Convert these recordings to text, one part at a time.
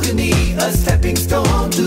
Rohini, a stepping stone to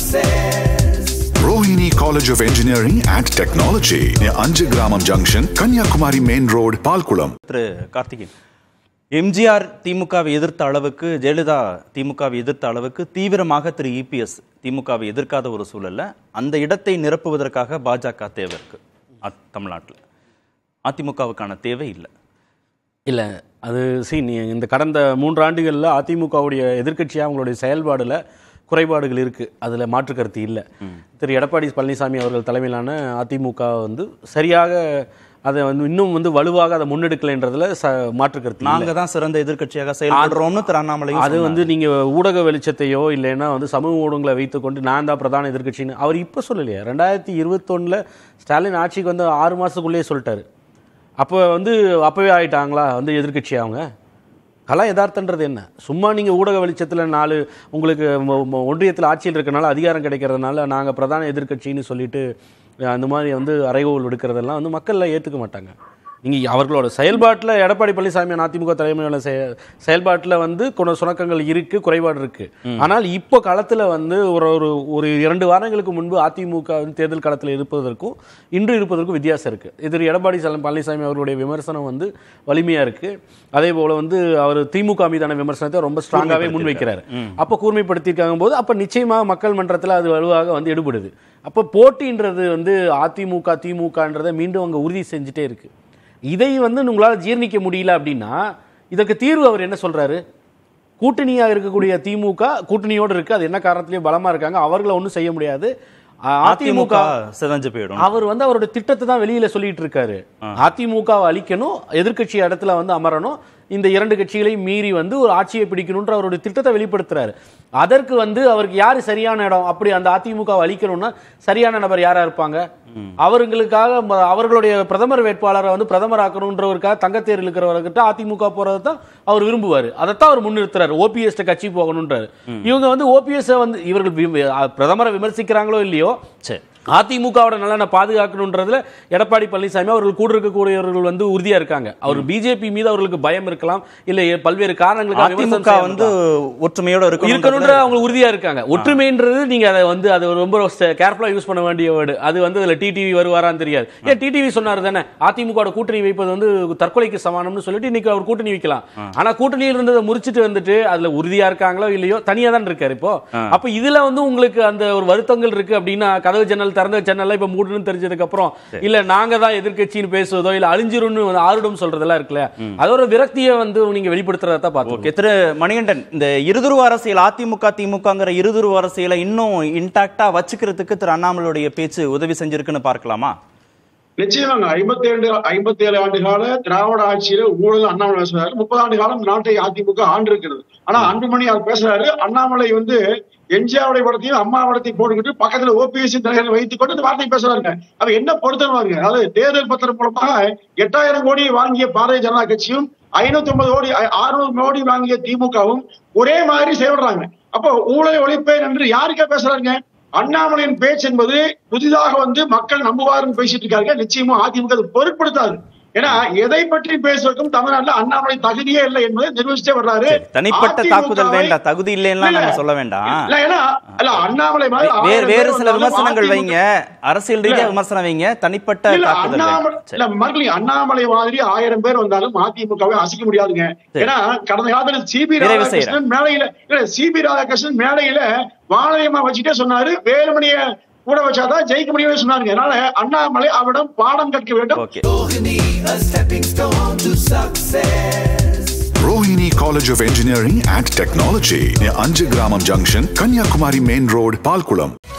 success. Rohini College of Engineering and Technology near Anjagramam Junction, Kanyakumari Main Road, Palkulam. திரு கார்த்திகேயன் எம்ஜிஆர் திமுகவை எதிர்த்த அளவுக்கு ஜெயலலிதா திமுகவை எதிர்த்த அளவுக்கு தீவிரமாக திரு இபிஎஸ் திமுகவை எதிர்க்காத ஒரு சூழல்ல அந்த இடத்தை நிரப்புவதற்காக பாஜக தேவை இருக்கு அ- தமிழ்நாட்டுல அதிமுகவுக்கான தேவை இல்லை இல்லை அது சி நீ இந்த கடந்த மூன்று ஆண்டுகளில் அதிமுகவுடைய எதிர்க்கட்சியாக அவங்களுடைய செயல்பாடில் குறைபாடுகள் இருக்குது அதில் மாற்று கருத்து இல்லை திரு எடப்பாடி பழனிசாமி அவர்கள் தலைமையிலான அதிமுக வந்து சரியாக அதை வந்து இன்னும் வந்து வலுவாக அதை முன்னெடுக்கலைன்றதுல ச மாற்று கருத்து இல்லை. நாங்க தான் சிறந்த எதிர்க்கட்சியாக செயல்படுறோம்னு திரு அண்ணாமலையும் அது வந்து நீங்க ஊடக வெளிச்சத்தையோ இல்லைன்னா வந்து சமூக ஊடகங்களை வைத்துக்கொண்டு நான் தான் பிரதான எதிர்க்கட்சின்னு அவர் இப்போ சொல்லலையே ரெண்டாயிரத்தி இருபத்தொன்னில் ஸ்டாலின் ஆட்சிக்கு வந்து ஆறு மாதத்துக்குள்ளேயே சொல்லிட்டாரு அப்போ வந்து அப்போவே ஆயிட்டாங்களா வந்து எதிர்க்கட்சி அவங்க கலா யதார்த்தன்றது என்ன சும்மா நீங்கள் ஊடக வெளிச்சத்தில் நாலு உங்களுக்கு ஒன்றியத்தில் ஆட்சியில் இருக்கறனால அதிகாரம் கிடைக்கிறதுனால நாங்கள் பிரதான எதிர்க்கட்சின்னு சொல்லிட்டு அஹ், அந்த மாதிரி வந்து அறைகோல் எடுக்கிறதெல்லாம் வந்து மக்களில் ஏற்றுக்க மாட்டாங்க நீங்கள் அவர்களோட செயல்பாட்டில் எடப்பாடி பழனிசாமி அதிமுக தலைமையிலான செய செயல்பாட்டில் வந்து கொண்ட சுணக்கங்கள் இருக்கு குறைபாடு இருக்கு ஆனால் இப்போ களத்தில் வந்து ஒரு ஒரு ஒரு இரண்டு வாரங்களுக்கு முன்பு அதிமுக வந்து தேர்தல் களத்தில் இருப்பதற்கும் இன்று இருப்பதற்கும் வித்தியாசம் இருக்கு இது எடப்பாடி சல- பழனிசாமி அவர்களுடைய விமர்சனம் வந்து வலிமையா இருக்கு அதே போல வந்து அவர் திமுக மீதான விமர்சனத்தை ரொம்ப ஸ்ட்ராங்காகவே முன்வைக்கிறார் அப்போ கூர்மைப்படுத்தியிருக்காங்க போது அப்போ நிச்சயமாக மக்கள் மன்றத்தில் அது வலுவாக வந்து எடுபடுது அப்போ போட்டின்றது வந்து அதிமுக திமுகன்றதை மீண்டும் அங்கே உறுதி செஞ்சுட்டே இருக்கு இதை வந்து உங்களால் ஜீர்ணிக்க முடியல அப்படின்னா இதற்கு தீர்வு அவர் என்ன சொல்றாரு கூட்டணியா இருக்கக்கூடிய திமுக கூட்டணியோடு இருக்கு அது என்ன காரணத்திலயும் பலமா இருக்காங்க அவர்களை ஒன்றும் செய்ய முடியாது அ- அதிமுக சிதஞ்சு போயிடும் அவர் வந்து அவரோட திட்டத்தை தான் வெளியில சொல்லிட்டு இருக்காரு அதிமுகவை அழிக்கணும் எதிர்க்கட்சி இடத்துல வந்து அமரணும் இந்த இரண்டு கட்சிகளையும் மீறி வந்து ஒரு ஆட்சியை பிடிக்கணும்ன்ற அவருடைய திட்டத்தை வெளிப்படுத்துறாரு அதற்கு வந்து அவருக்கு யாரு சரியான இடம் அப்படி அந்த அதிமுகவை அழிக்கணும்னா சரியான நபர் யாரா இருப்பாங்க அவர்களுக்காக ம- அவர்களுடைய பிரதமர் வேட்பாளரை வந்து பிரதமர் ஆக்கணுன்றவருக்காக தங்கத்தேர் இருக்கிறவர்கிட்ட அதிமுக போறது தான் அவர் விரும்புவார் அதைத்தான் அவர் முன்னிறுத்துறாரு ஓபிஎஸ் கட்சி போகணுன்றாரு இவங்க வந்து ஓபிஎஸ் வந்து இவர்கள் வி- பிரதமரை விமர்சிக்கிறாங்களோ இல்லையோ சரி அதிமுகவோட நலனை பாதுகாக்கணுன்றதுல எடப்பாடி பழனிசாமி அவர்கள் கூட இருக்கக்கூடியவர்கள் வந்து உறுதியா இருக்காங்க அவர் பிஜேபி மீது அவர்களுக்கு பயம் இருக்கலாம் இல்ல பல்வேறு காரணங்களுக்காக விமர்சனம் அதிமுக செய்யலாம். வந்து ஒற்றுமையோட இருக்கணும் இருக்கணுன்ற அவங்க உறுதியா இருக்காங்க ஒற்றுமைன்றது நீங்க அதை வந்து அது ரொம்ப கேர்ஃபுல்லா யூஸ் பண்ண வேண்டிய வேர்டு அது வந்து அதுல டிடிவி வருவாரான்னு தெரியாது ஏன் டிடிவி சொன்னாரு தானே அதிமுக கூட்டணி வைப்பது வந்து தற்கொலைக்கு சமானம்னு சொல்லிட்டு இன்னைக்கு அவர் கூட்டணி வைக்கலாம் ஆனா கூட்டணியில் இருந்ததை முறிச்சிட்டு வந்துட்டு அதுல உறுதியா இருக்காங்களோ இல்லையோ தனியா தான் இருக்காரு இப்போ அப்ப இதுல வந்து உங்களுக்கு அந்த ஒரு வருத்தங்கள் இருக்கு அப்படின்னா கதவு ஜன்னல் திறந்த ஜன்னல் இப்ப மூடணும்னு தெரிஞ்சதுக்கு அப்புறம் இல்ல நாங்க தான் எதிர்க்கட்சின்னு பேசுவதோ இல்ல அழிஞ்சிரும்னு வந்து ஆருடம் சொல்றதெல்லாம் இருக்குல்ல அதோட விரக்தியை வந்து நீங்க வெளிப்படுத்துறதா பார்த்தோம் ஓகே திரு மணிகண்டன் இந்த இருதுருவ அரசியல் அதிமுக திமுகங்கிற இருதுருவ அரசியலை இன்னும் இன்டாக்டா வச்சுக்கிறதுக்கு திரு அண்ணாமலையுடைய பேச்சு உதவி செஞ்சிருக்குன்னு பார்க்கலாமா நிச்சயமாங்க ஐம்பத்தி ஏழு ஐம்பத்தி ஏழு ஆண்டு கால திராவிட ஆட்சியில ஊழல் அண்ணாமலை பேசுறாரு முப்பது ஆண்டு காலம் நாட்டை அதிமுக ஆண்டு இருக்கிறது ஆனா அன்புமணி அவர் பேசுறாரு அண்ணாமலை வந்து எம்ஜிஆருடைய படத்தையும் அம்மா படத்தையும் போட்டுக்கிட்டு பக்கத்துல ஓபிஎஸ் தலைவரை வைத்துக் கொண்டு இந்த வார்த்தை பேசுறாருங்க அது என்ன பொருத்தமாங்க அதாவது தேர்தல் பத்திரம் மூலமாக எட்டாயிரம் கோடி வாங்கிய பாரதிய ஜனதா கட்சியும் ஐநூத்தி ஒன்பது கோடி அறுநூறு கோடி வாங்கிய திமுகவும் ஒரே மாதிரி செயல்படுறாங்க அப்போ ஊழலை ஒழிப்பேன் என்று யாருக்கா பேசுறாங்க அண்ணாமலையின் பேச்சு என்பது புதிதாக வந்து மக்கள் நம்புவாருன்னு பேசிட்டு இருக்காங்க நிச்சயமா அதிமுக அது பொருட்படுத்தாது ஏன்னா எதை பற்றி பேசுவதற்கும் தமிழ்நாட்டுல அண்ணாமலை தகுதியே இல்லை என்பதை நிரூபிச்சே வர்றாரு சரி, தனிப்பட்ட அதிமுகவை தாக்குதல் வேண்டாம் தகுதி இல்லைன்னா இல்ல, நம்ம சொல்ல வேண்டாம் இல்ல ஏன்னா இல்ல அண்ணாமலை மாதிரி வேறு ஆயிரம் வேறு பேர் சில வந்தாலும் விமர்சனங்கள் அதிமுக வைங்க அரசியல் ரீதியா விமர்சனம் வைங்க தனிப்பட்ட இல்ல தாக்குதல் அண்ணாமலை வேண்டாம். சரி. இல்ல மறுபடி அண்ணாமலை மாதிரி ஆயிரம் பேர் வந்தாலும் அதிமுகவை அசைக்க முடியாதுங்க ஏன்னா கடந்த காலத்துல சிபி நிறைவு ராதாகிருஷ்ணன் மேடையில இல்ல சிபி ராதாகிருஷ்ணன் மேடையில வாழையம்மா வச்சுட்டே சொன்னாரு வேலுமணிய கூட வச்சாதான் ஜெயிக்க முடியும்னு சொன்னாருங்க அதனால அண்ணாமலை அவரிடம் பாடம் கற்க வேண்டும் okay Rohini, a stepping stone to success. Rohini College of Engineering and Technology near Anjagramam Junction, Kanyakumari Main Road, Palkulam.